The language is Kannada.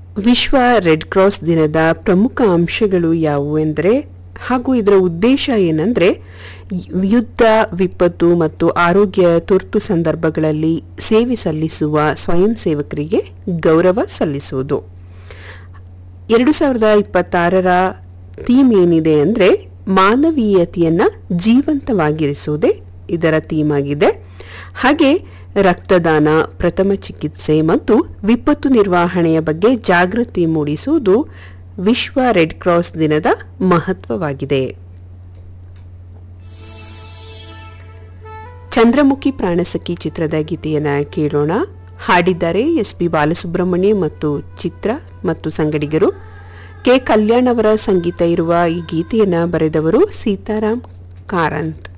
ವಿಶ್ವ ರೆಡ್ ಕ್ರಾಸ್ ದಿನದ ಪ್ರಮುಖ ಅಂಶಗಳು ಯಾವುವು ಎಂದರೆ ಹಾಗೂ ಇದರ ಉದ್ದೇಶ ಏನಂದ್ರೆ ಯುದ್ಧ ವಿಪತ್ತು ಮತ್ತು ಆರೋಗ್ಯ ತುರ್ತು ಸಂದರ್ಭಗಳಲ್ಲಿ ಸೇವೆ ಸಲ್ಲಿಸುವ ಸ್ವಯಂ ಸೇವಕರಿಗೆ ಗೌರವ ಸಲ್ಲಿಸುವುದು ಎರಡು ಸಾವಿರದ ಇಪ್ಪತ್ತಾರರ ಥೀಮ್ ಏನಿದೆ ಅಂದರೆ ಮಾನವೀಯತೆಯನ್ನ ಜೀವಂತವಾಗಿರಿಸುವುದೇ ಇದರ ಥೀಮ್ ಆಗಿದೆ ಹಾಗೆ ರಕ್ತದಾನ ಪ್ರಥಮ ಚಿಕಿತ್ಸೆ ಮತ್ತು ವಿಪತ್ತು ನಿರ್ವಹಣೆಯ ಬಗ್ಗೆ ಜಾಗೃತಿ ಮೂಡಿಸುವುದು ವಿಶ್ವ ರೆಡ್ ಕ್ರಾಸ್ ದಿನದ ಮಹತ್ವವಾಗಿದೆ ಚಂದ್ರಮುಖಿ ಪ್ರಾಣಸಖಿ ಚಿತ್ರದ ಗೀತೆಯನ್ನ ಕೇಳೋಣ ಹಾಡಿದ್ದಾರೆ ಎಸ್ ಪಿ ಬಾಲಸುಬ್ರಹ್ಮಣ್ಯ ಮತ್ತು ಚಿತ್ರ ಮತ್ತು ಸಂಗಡಿಗರು ಕೆ ಕಲ್ಯಾಣ್ ಅವರ ಸಂಗೀತ ಇರುವ ಈ ಗೀತೆಯನ್ನ ಬರೆದವರು ಸೀತಾರಾಮ್ ಕಾರಂತ್